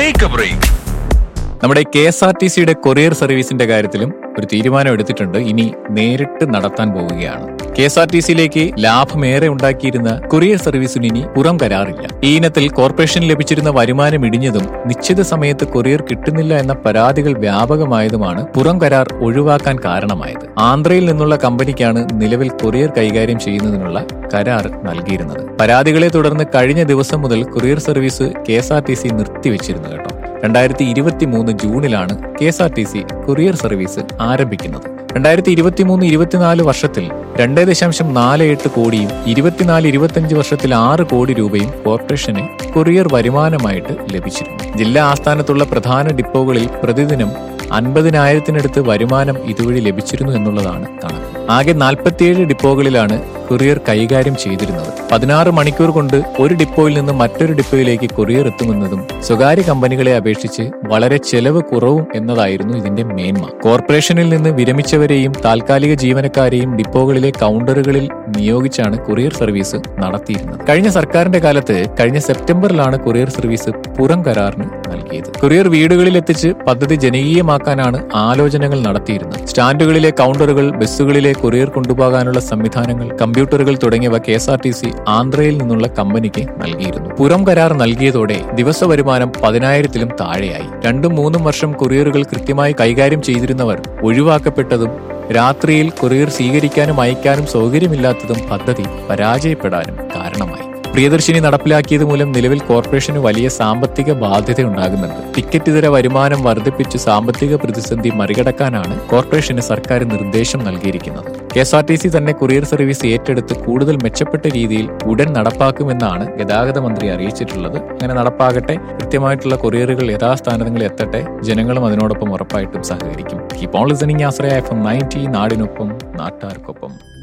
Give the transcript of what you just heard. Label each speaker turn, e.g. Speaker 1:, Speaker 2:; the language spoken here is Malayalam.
Speaker 1: ടേക്ക് എ ബ്രേക്ക്
Speaker 2: നമ്മുടെ കെ എസ് ആർ ടി സിയുടെ കൊറിയർ സർവീസിന്റെ കാര്യത്തിലും ഒരു തീരുമാനം എടുത്തിട്ടുണ്ട് ഇനി നേരിട്ട് നടത്താൻ പോവുകയാണ് കെ എസ് ആർ ടി സിയിലേക്ക് ലാഭമേറെ ഉണ്ടാക്കിയിരുന്ന കൊറിയർ സർവീസിന് ഇനി പുറം കരാറില്ല ഈ ഇനത്തിൽ കോർപ്പറേഷൻ ലഭിച്ചിരുന്ന വരുമാനം ഇടിഞ്ഞതും നിശ്ചിത സമയത്ത് കൊറിയർ കിട്ടുന്നില്ല എന്ന പരാതികൾ വ്യാപകമായതുമാണ് പുറം കരാർ ഒഴിവാക്കാൻ കാരണമായത് ആന്ധ്രയിൽ നിന്നുള്ള കമ്പനിക്കാണ് നിലവിൽ കൊറിയർ കൈകാര്യം ചെയ്യുന്നതിനുള്ള കരാർ നൽകിയിരുന്നത് പരാതികളെ തുടർന്ന് കഴിഞ്ഞ ദിവസം മുതൽ courier service K S R T C നിർത്തിവെച്ചിരുന്നു കേട്ടോ രണ്ടായിരത്തി ഇരുപത്തി മൂന്ന് ജൂണിലാണ് K S R T C courier service ആരംഭിക്കുന്നത് രണ്ടായിരത്തി ഇരുപത്തിമൂന്ന് ഇരുപത്തിനാല് വർഷത്തിൽ രണ്ട് ദശാംശം നാല് എട്ട് കോടിയും ഇരുപത്തിനാല് ഇരുപത്തിയഞ്ച് വർഷത്തിൽ ആറ് കോടി രൂപയും കോർപ്പറേഷന് കൊറിയർ വരുമാനമായിട്ട് ലഭിച്ചിരുന്നു ജില്ലാ ആസ്ഥാനത്തുള്ള പ്രധാന ഡിപ്പോകളിൽ പ്രതിദിനം അൻപതിനായിരത്തിനടുത്ത് വരുമാനം ഇതുവഴി ലഭിച്ചിരുന്നു എന്നുള്ളതാണ് കണക്ക് ആകെ നാൽപ്പത്തിയേഴ് ഡിപ്പോകളിലാണ് കൊറിയർ കൈകാര്യം ചെയ്തിരുന്നത് പതിനാറ് മണിക്കൂർ കൊണ്ട് ഒരു ഡിപ്പോയിൽ നിന്ന് മറ്റൊരു ഡിപ്പോയിലേക്ക് കൊറിയർ എത്തുമെന്നതും സ്വകാര്യ കമ്പനികളെ അപേക്ഷിച്ച് വളരെ ചെലവ് കുറവും എന്നതായിരുന്നു ഇതിന്റെ മേന്മ കോർപ്പറേഷനിൽ നിന്ന് വിരമിച്ചവരെയും താൽക്കാലിക ജീവനക്കാരെയും ഡിപ്പോകളിലെ കൗണ്ടറുകളിൽ നിയോഗിച്ചാണ് കൊറിയർ സർവീസ് നടത്തിയിരുന്നത് കഴിഞ്ഞ സർക്കാരിന്റെ കാലത്ത് കഴിഞ്ഞ സെപ്റ്റംബറിലാണ് കൊറിയർ സർവീസ് പുറം കരാറിന് നൽകിയത് കൊറിയർ വീടുകളിൽ എത്തിച്ച് പദ്ധതി ജനകീയമാക്കാനാണ് ആലോചനകൾ നടത്തിയിരുന്നത് സ്റ്റാൻഡുകളിലെ കൗണ്ടറുകൾ ബസ്സുകളിലെ കൊറിയർ കൊണ്ടുപോകാനുള്ള സംവിധാനങ്ങൾ കമ്പ്യൂട്ടറുകൾ തുടങ്ങിയവ K S R T C ആന്ധ്രയിൽ നിന്നുള്ള കമ്പനിക്ക് നൽകിയിരുന്നു പുറം കരാർ നൽകിയതോടെ ദിവസ വരുമാനം പതിനായിരത്തിലും താഴെയായി രണ്ടും മൂന്നും വർഷം കൊറിയറുകൾ കൃത്യമായി കൈകാര്യം ചെയ്തിരുന്നവർ ഒഴിവാക്കപ്പെട്ടതും രാത്രിയിൽ കൊറിയർ സ്വീകരിക്കാനും അയക്കാനും സൗകര്യമില്ലാത്തതും പദ്ധതി പരാജയപ്പെടാനും കാരണമായി പ്രിയദർശിനി നടപ്പിലാക്കിയത് മൂലം നിലവിൽ കോർപ്പറേഷന് വലിയ സാമ്പത്തിക ബാധ്യത ഉണ്ടാകുന്നുണ്ട് ടിക്കറ്റ് ഇതര വരുമാനം വർദ്ധിപ്പിച്ച് സാമ്പത്തിക പ്രതിസന്ധി മറികടക്കാനാണ് കോർപ്പറേഷന് സർക്കാർ നിർദ്ദേശം നൽകിയിരിക്കുന്നത് K S R T C തന്നെ കൊറിയർ സർവീസ് ഏറ്റെടുത്ത് കൂടുതൽ മെച്ചപ്പെട്ട രീതിയിൽ ഉടൻ നടപ്പാക്കുമെന്നാണ് ഗതാഗത മന്ത്രി അറിയിച്ചിട്ടുള്ളത് അങ്ങനെ നടപ്പാകട്ടെ കൃത്യമായിട്ടുള്ള കൊറിയറുകൾ യഥാസ്ഥാനങ്ങളിൽ എത്തട്ടെ ജനങ്ങളും അതിനോടൊപ്പം ഉറപ്പായിട്ടും സഹകരിക്കും keep on listening Ashraya F M ninety നാടിനൊപ്പം നാട്ടാർക്കൊപ്പം